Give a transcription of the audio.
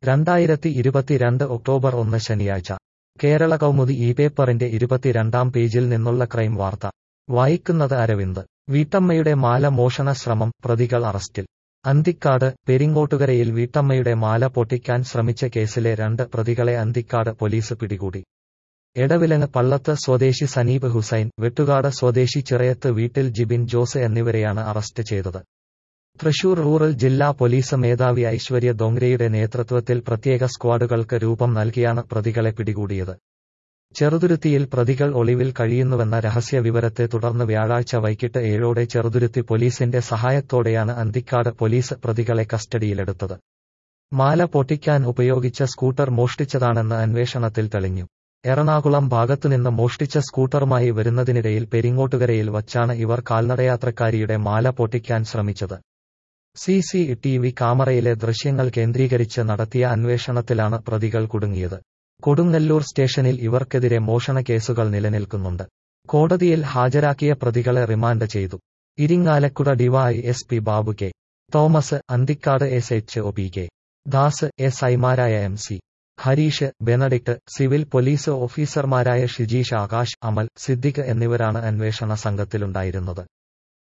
രണ്ടായിരത്തി ഇരുപത്തിരണ്ട് ഒക്ടോബർ ഒന്ന് ശനിയാഴ്ച കേരള കൗമുദി ഈ പേപ്പറിന്റെ ഇരുപത്തിരണ്ടാം പേജിൽ നിന്നുള്ള ക്രൈം വാർത്ത വായിക്കുന്നത് അരവിന്ദ് വീട്ടമ്മയുടെ മാല മോഷണ ശ്രമം പ്രതികൾ അറസ്റ്റിൽ അന്തിക്കാട് പെരിങ്ങോട്ടുകരയിൽ വീട്ടമ്മയുടെ മാല പൊട്ടിക്കാൻ ശ്രമിച്ച കേസിലെ രണ്ട് പ്രതികളെ അന്തിക്കാട് പോലീസ് പിടികൂടി എടവിലങ്ങ് പള്ളത്ത് സ്വദേശി സനീബ് ഹുസൈൻ വെട്ടുകാട് സ്വദേശി ചിറയത്ത് വീട്ടിൽ ജിബിൻ ജോസ് എന്നിവരെയാണ് അറസ്റ്റ് ചെയ്തത് തൃശൂർ റൂറൽ ജില്ലാ പോലീസ് മേധാവി ഐശ്വര്യ ദോങ്രയുടെ നേതൃത്വത്തിൽ പ്രത്യേക സ്ക്വാഡുകൾക്ക് രൂപം നൽകിയാണ് പ്രതികളെ പിടികൂടിയത് ചെറുതുരുത്തിയിൽ പ്രതികൾ ഒളിവിൽ കഴിയുന്നുവെന്ന രഹസ്യ വിവരത്തെ തുടർന്ന് വ്യാഴാഴ്ച വൈകിട്ട് ഏഴോടെ ചെറുതുരുത്തി പോലീസിന്റെ സഹായത്തോടെയാണ് അന്തിക്കാട് പോലീസ് പ്രതികളെ കസ്റ്റഡിയിലെടുത്തത് മാല പൊട്ടിക്കാൻ ഉപയോഗിച്ച സ്കൂട്ടർ മോഷ്ടിച്ചതാണെന്ന് അന്വേഷണത്തിൽ തെളിഞ്ഞു എറണാകുളം ഭാഗത്തുനിന്ന് മോഷ്ടിച്ച സ്കൂട്ടറുമായി വരുന്നതിനിടയിൽ പെരിങ്ങോട്ടുകരയിൽ വച്ചാണ് ഇവർ കാൽനടയാത്രക്കാരിയുടെ മാല പൊട്ടിക്കാൻ ശ്രമിച്ചത് സി സി ടി വി ക്യാമറയിലെ ദൃശ്യങ്ങൾ കേന്ദ്രീകരിച്ച് നടത്തിയ അന്വേഷണത്തിലാണ് പ്രതികൾ കുടുങ്ങിയത് കൊടുങ്ങല്ലൂർ സ്റ്റേഷനിൽ ഇവർക്കെതിരെ മോഷണ കേസുകൾ നിലനിൽക്കുന്നുണ്ട് കോടതിയിൽ ഹാജരാക്കിയ പ്രതികളെ റിമാൻഡ് ചെയ്തു Irinjalakuda DY S P Babu K Thomas Anthikad S H O P K Das S ഐമാരായ M C Harish Benedict civil police ഓഫീസർമാരായ ഷിജീഷ് ആകാശ് അമൽ സിദ്ദിഖ് എന്നിവരാണ് അന്വേഷണ സംഘത്തിലുണ്ടായിരുന്നത്